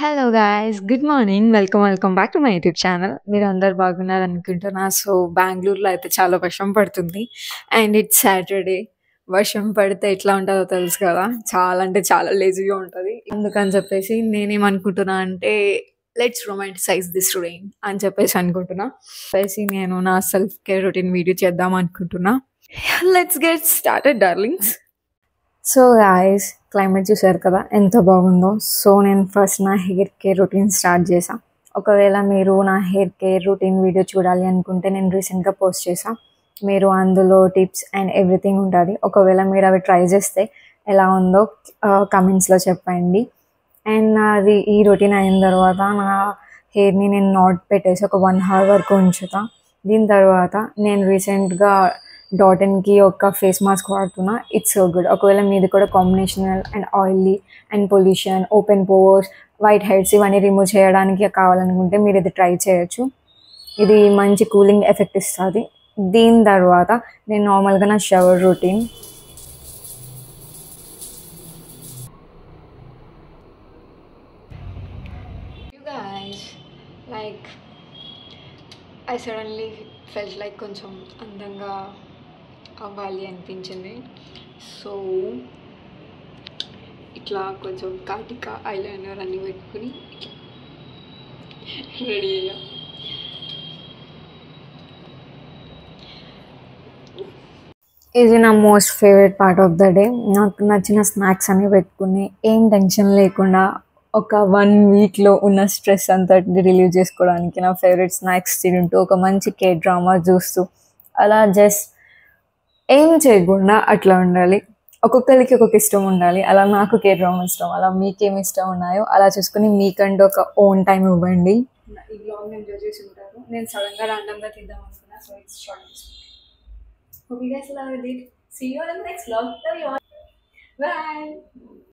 Hello guys good morning welcome welcome back to my YouTube channel మీరు అందరు బాగున్నారు అనుకుంటున్నా సో బెంగళూరులో అయితే చాలా వర్షం పడుతుంది అండ్ ఇట్స్ సాటర్డే వర్షం పడితే ఎట్లా ఉంటుందో తెలుసు కదా చాలా అంటే చాలా లేజీగా ఉంటుంది అందుకని చెప్పేసి నేనేమనుకుంటున్నా అంటే లెట్స్ రొమాంటిసైజ్ దిస్ రెయిన్ అని చెప్పేసి అనుకుంటున్నా చెప్పేసి నేను నా సెల్ఫ్ కేర్ రొటీన్ వీడియో చేద్దాం అనుకుంటున్నా let's get started darlings so guys climate చూసారు కదా ఎంత బాగుందో సో నేను ఫస్ట్ నా హెయిర్ కేర్ రొటీన్ స్టార్ట్ చేసా ఒకవేళ మీరు నా హెయిర్ కేర్ రొటీన్ వీడియో చూడాలి అనుకుంటే నేను రీసెంట్గా పోస్ట్ చేసా మీరు అందులో టిప్స్ అండ్ ఎవ్రీథింగ్ ఉంటుంది ఒకవేళ మీరు అవి ట్రై చేస్తే ఎలా ఉందో కమెంట్స్లో చెప్పండి అండ్ నాది ఈ రొటీన్ అయిన తర్వాత నా హెయిర్ని నేను నాట్ పెట్టేసి ఒక వన్ అవర్ వరకు ఉంచుతా దీని తర్వాత నేను రీసెంట్గా డాటన్కి ఒక ఫేస్ మాస్క్ వాడుతున్నా ఇట్స్ సో గుడ్ ఒకవేళ మీది కూడా combinational and oily and pollution open pores whiteheads ఇవన్నీ రిమూవ్ చేయడానికి కావాలనుకుంటే మీరు ఇది ట్రై చేయొచ్చు ఇది మంచి కూలింగ్ ఎఫెక్ట్ ఇస్తుంది దీని తర్వాత నేను నార్మల్గా నా shower routine like I suddenly felt like కొంచెం అందంగా అవ్వాలి అనిపించింది సో ఇట్లా కొంచెం కాటిక ఐలైనర్ అన్ని పెట్టుకుని రెడీ అయ్యా ఇది నా most favourite part of the day నాకు నచ్చిన స్నాక్స్ అన్ని పెట్టుకుని ఏం టెన్షన్ లేకుండా ఒక వన్ వీక్లో ఉన్న స్ట్రెస్ అంతా రిలీవ్ చేసుకోవడానికి నా ఫేవరెట్ స్నాక్స్ తింటూ ఒక మంచి కే డ్రామా చూస్తూ అలా జస్ట్ ఏం చేయకుండా అట్లా ఉండాలి ఒక్కొక్కరికి ఒక్కొక్క ఇష్టం ఉండాలి అలా నాకు కే డ్రామా ఇష్టం అలా మీకేమి ఇష్టం ఉన్నాయో అలా చూసుకుని మీకంటూ ఒక ఓన్ టైం ఇవ్వండి ఈ బ్లాగ్ ఎంజాయ్ చేసి ఉంటారు నేను సడన్గా ర్యాండమ్గా తీద్దాం అనుకున్నా so it's short Hope you guys loved it. See you on the next vlog. Love you all. Bye.